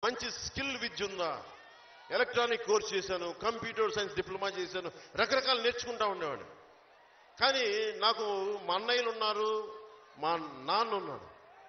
మంచి స్కిల్ విద్య ఉందా ఎలక్ట్రానిక్ కోర్స్ చేశాను కంప్యూటర్ సైన్స్ డిప్లొమా చేశాను రకరకాలు నేర్చుకుంటా ఉండేవాడిని కానీ నాకు మా అన్నయ్యలు ఉన్నారు మా నాన్న ఉన్నాడు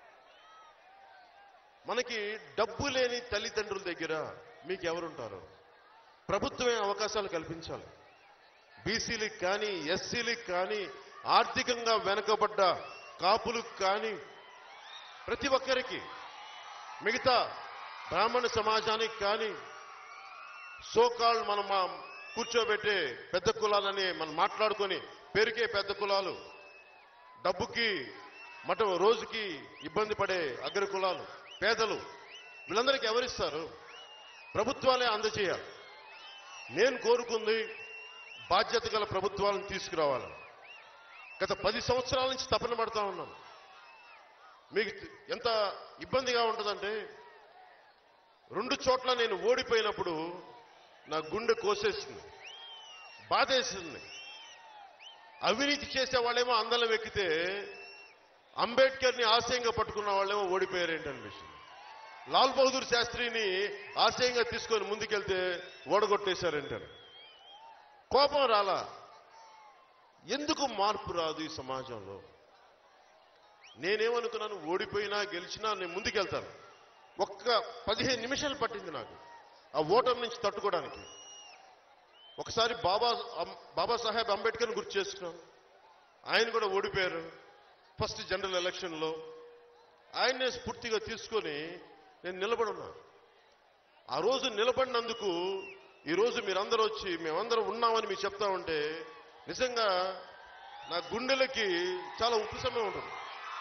మనకి డబ్బు లేని తల్లిదండ్రుల దగ్గర మీకు ఎవరుంటారు ప్రభుత్వమే అవకాశాలు కల్పించాలి బీసీలకు కానీ ఎస్సీలకు కానీ ఆర్థికంగా వెనుకబడ్డ కాపులకు కానీ ప్రతి ఒక్కరికి మిగతా బ్రాహ్మణ సమాజానికి కానీ సోకాళ్ళు మనం మా కూర్చోబెట్టే పెద్ద కులాలని మనం మాట్లాడుకొని పేరుకే పెద్ద కులాలు డబ్బుకి మట రోజుకి ఇబ్బంది పడే అగ్ర కులాలు పేదలు వీళ్ళందరికీ ఎవరిస్తారు ప్రభుత్వాలే అందజేయాలి నేను కోరుకుంది బాధ్యత గల ప్రభుత్వాలను తీసుకురావాలి గత పది సంవత్సరాల నుంచి తపన పడతా ఉన్నాను మీకు ఎంత ఇబ్బందిగా ఉంటుందంటే రెండు చోట్ల నేను ఓడిపోయినప్పుడు నా గుండె కోసేసింది బాధేసింది అవినీతి చేసే వాళ్ళేమో అందలం ఎక్కితే అంబేద్కర్ని ఆశయంగా పట్టుకున్న వాళ్ళేమో ఓడిపోయారు ఏంటనిపిస్తుంది లాల్ బహదూర్ శాస్త్రిని ఆశయంగా తీసుకొని ముందుకెళ్తే ఓడగొట్టేశారంటారు కోపం రాలా ఎందుకు మార్పు రాదు ఈ సమాజంలో నేనేమనుకున్నాను ఓడిపోయినా గెలిచినా నేను ముందుకెళ్తాను ఒక్క పదిహేను నిమిషాలు పట్టింది నాకు ఆ ఓటమి నుంచి తట్టుకోవడానికి ఒకసారి బాబా అం- బాబాసాహెబ్ అంబేద్కర్ని గుర్తు చేసుకున్నాం ఆయన కూడా ఓడిపోయారు ఫస్ట్ జనరల్ ఎలక్షన్లో ఆయన్నే స్ఫూర్తిగా తీసుకొని నేను నిలబడున్నా ఆ రోజు నిలబడినందుకు ఈ రోజు మీరందరూ వచ్చి మేమందరం ఉన్నామని మీరు చెప్తా ఉంటే నిజంగా నా గుండెలకి చాలా ఉపశమనం ఉంటుంది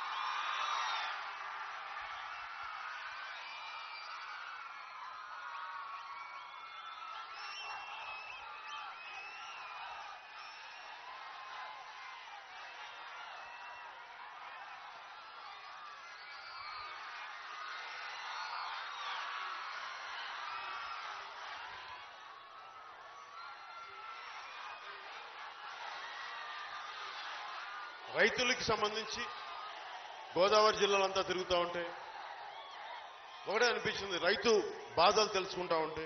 రైతులకి సంబంధించి గోదావరి జిల్లాలంతా తిరుగుతూ ఉంటే ఒకటే అనిపించింది రైతు బాధలు తెలుసుకుంటా ఉంటే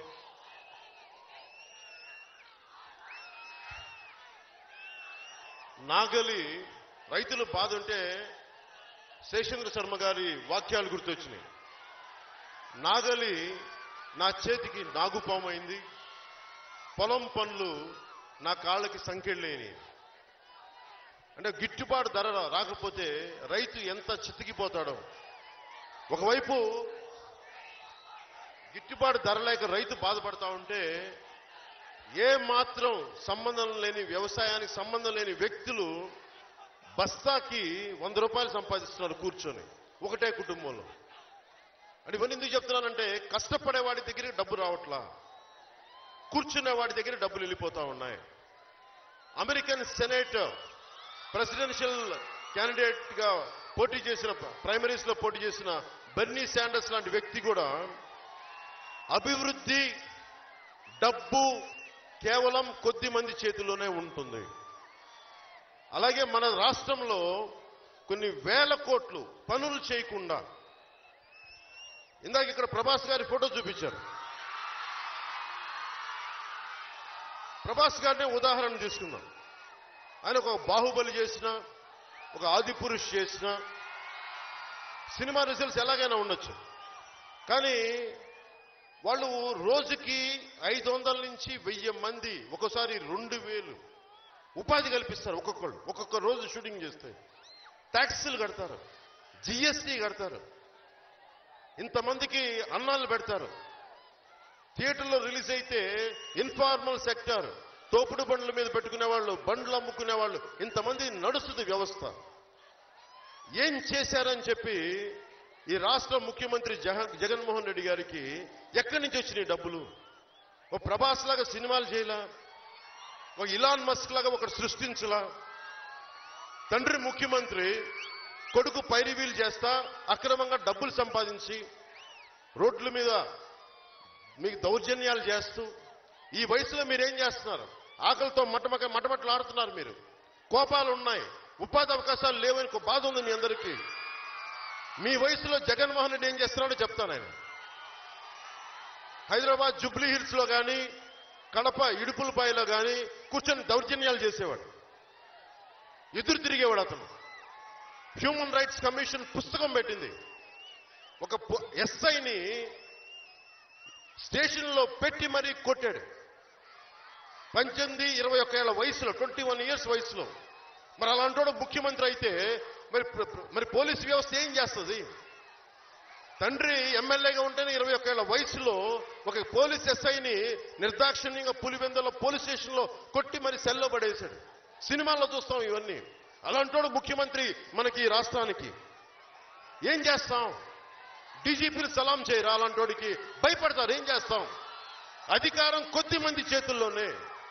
నాగలి రైతుల బాధ ఉంటే శేషేంద్ర శర్మ గారి వాక్యాలు గుర్తొచ్చినాయి నాగలి నా చేతికి నాగుపామైంది పొలం పనులు నా కాళ్ళకి సంకెళ్ళేని అంటే గిట్టుబాటు ధర రా- రాకపోతే రైతు ఎంత చితికిపోతాడో ఒకవైపు గిట్టుబాటు ధర లేక రైతు బాధపడతా ఉంటే ఏ మాత్రం సంబంధం లేని వ్యవసాయానికి సంబంధం లేని వ్యక్తులు బస్తాకి వంద రూపాయలు సంపాదిస్తున్నారు కూర్చొని ఒకటే కుటుంబంలో అంటే ఇవన్నీ ఎందుకు చెప్తున్నానంటే కష్టపడే వాడి దగ్గరికి డబ్బు రావట్లా కూర్చునే వాడి దగ్గర డబ్బులు వెళ్ళిపోతా ఉన్నాయి అమెరికన్ సెనేట్ ప్రెసిడెన్షియల్ క్యాండిడేట్ గా పోటీ చేసిన ప్రైమరీస్ లో పోటీ చేసిన బెర్నీ శాండర్స్ లాంటి వ్యక్తి కూడా అభివృద్ధి డబ్బు కేవలం కొద్ది మంది చేతిలోనే ఉంటుంది అలాగే మన రాష్ట్రంలో కొన్ని వేల కోట్లు పనులు చేయకుండా ఇందాక ఇక్కడ ప్రభాస్ గారి ఫోటో చూపించారు ప్రభాస్ గారిని ఉదాహరణ తీసుకుందాం ఆయన ఒక బాహుబలి చేసిన ఒక ఆదిపురుష్ చేసిన సినిమా రిజల్ట్స్ ఎలాగైనా ఉండొచ్చు కానీ వాళ్ళు రోజుకి ఐదు వందల నుంచి వెయ్యి మంది ఒక్కోసారి రెండు వేలు ఉపాధి కల్పిస్తారు ఒక్కొక్కళ్ళు ఒక్కొక్క రోజు షూటింగ్ చేస్తే ట్యాక్సీలు కడతారు జిఎస్టీ కడతారు ఇంతమందికి అన్నాలు పెడతారు థియేటర్లో రిలీజ్ అయితే ఇన్ఫార్మల్ సెక్టర్ తోపుడు బండ్ల మీద పెట్టుకునే వాళ్ళు బండ్లు అమ్ముకునే వాళ్ళు ఇంతమంది నడుస్తుంది వ్యవస్థ ఏం చేశారని చెప్పి ఈ రాష్ట్ర ముఖ్యమంత్రి జగన్ జగన్మోహన్ రెడ్డి గారికి ఎక్కడి నుంచి వచ్చినాయి డబ్బులు ఓ ప్రభాస్ లాగా సినిమాలు చేయలా ఒక ఇలాన్ మస్క్ లాగా ఒకటి సృష్టించలా తండ్రి ముఖ్యమంత్రి కొడుకు పైరివీలు చేస్తా అక్రమంగా డబ్బులు సంపాదించి రోడ్ల మీద మీకు దౌర్జన్యాలు చేస్తూ ఈ వయసులో మీరేం చేస్తున్నారు ఆకలితో మటమక మటమటలు ఆడుతున్నారు మీరు కోపాలు ఉన్నాయి ఉపాధి అవకాశాలు లేవని ఒక బాధ ఉంది మీ అందరికీ మీ వయసులో జగన్మోహన్ రెడ్డి ఏం చేస్తున్నాడో చెప్తాను ఆయన హైదరాబాద్ జూబ్లీ హిల్స్ లో కానీ కడప ఇడుపులపాయలో కానీ కూర్చొని దౌర్జన్యాలు చేసేవాడు ఎదురు తిరిగేవాడు అతను హ్యూమన్ రైట్స్ కమిషన్ పుస్తకం పెట్టింది ఒక ఎస్ఐని స్టేషన్లో పెట్టి మరీ కొట్టాడు పద్దెనిమిది ఇరవై ఒక్క ఏళ్ల వయసులో ట్వంటీ వన్ ఇయర్స్ వయసులో మరి అలాంటి ముఖ్యమంత్రి అయితే మరి ప్ర- ప్ర- మరి పోలీస్ వ్యవస్థ ఏం చేస్తుంది తండ్రి ఎమ్మెల్యేగా ఉంటేనే ఇరవై ఒక్క ఏళ్ల వయసులో ఒక పోలీస్ ఎస్ఐని నిర్దాక్షిణ్యంగా పులివెందుల పోలీస్ స్టేషన్లో కొట్టి మరి సెల్లో పడేశాడు సినిమాల్లో చూస్తాం ఇవన్నీ అలాంటోడు ముఖ్యమంత్రి మనకి ఈ రాష్ట్రానికి ఏం చేస్తాం డీజీపీని సలాం చేయరా అలాంటోడికి భయపడతారు ఏం చేస్తాం అధికారం కొద్ది మంది చేతుల్లోనే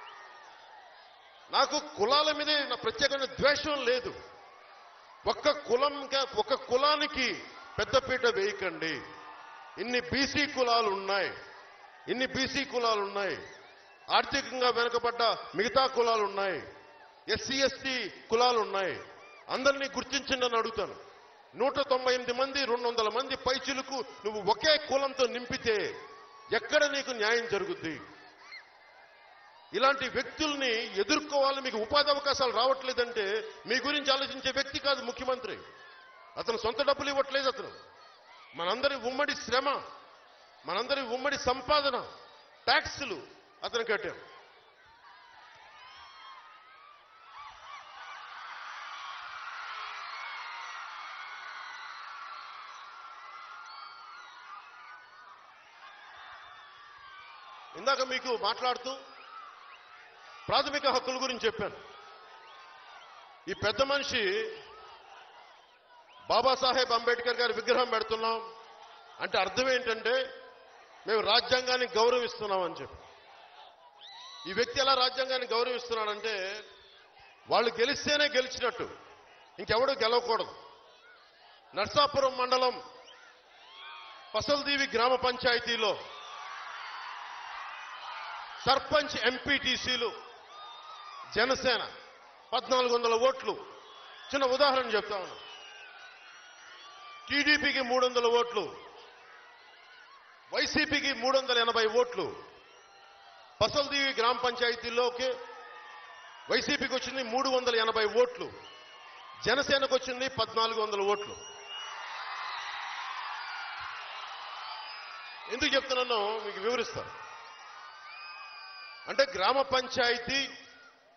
నాకు కులాల మీదే నా ప్రత్యేకమైన ద్వేషం లేదు ఒక్క కులం ఒక కులానికి పెద్దపీట వేయకండి ఇన్ని బీసీ కులాలు ఉన్నాయి ఇన్ని బీసీ కులాలు ఉన్నాయి ఆర్థికంగా వెనుకబడ్డ మిగతా కులాలు ఉన్నాయి ఎస్సీ ఎస్టీ కులాలు ఉన్నాయి అందరినీ గుర్తించండి అని అడుగుతాను నూట తొంభై ఎనిమిది మంది రెండు వందల మంది పైచులకు నువ్వు ఒకే కులంతో నింపితే ఎక్కడ నీకు న్యాయం జరుగుద్ది ఇలాంటి వ్యక్తుల్ని ఎదుర్కోవాలి మీకు ఉపాధి అవకాశాలు రావట్లేదంటే మీ గురించి ఆలోచించే వ్యక్తి కాదు ముఖ్యమంత్రి అతను సొంత డబ్బులు ఇవ్వట్లేదు అతను మనందరి ఉమ్మడి శ్రమ మనందరి ఉమ్మడి సంపాదన ట్యాక్సులు అతను కట్టాం ఇందాక మీకు మాట్లాడుతూ ప్రాథమిక హక్కుల గురించి చెప్పాను ఈ పెద్ద మనిషి బాబాసాహెబ్ అంబేద్కర్ గారి విగ్రహం పెడుతున్నాం అంటే అర్థం ఏంటంటే మేము రాజ్యాంగాన్ని గౌరవిస్తున్నాం అని చెప్పి ఈ వ్యక్తి ఎలా రాజ్యాంగాన్ని గౌరవిస్తున్నాడంటే వాళ్ళు గెలిస్తేనే గెలిచినట్టు ఇంకెవడు గెలవకూడదు నర్సాపురం మండలం పసల్దీవి గ్రామ పంచాయతీలో సర్పంచ్ ఎంపీటీసీలు జనసేన పద్నాలుగు వందల ఓట్లు చిన్న ఉదాహరణ చెప్తా ఉన్నా టీడీపీకి మూడు వందల ఓట్లు వైసీపీకి మూడు వందల ఎనభై ఓట్లు పసల్దీవి గ్రామ పంచాయతీలోకి వైసీపీకి వచ్చింది మూడు వందల ఎనభై ఓట్లు జనసేనకు వచ్చింది పద్నాలుగు వందల ఓట్లు ఎందుకు చెప్తున్నానో మీకు వివరిస్తాను అంటే గ్రామ పంచాయతీ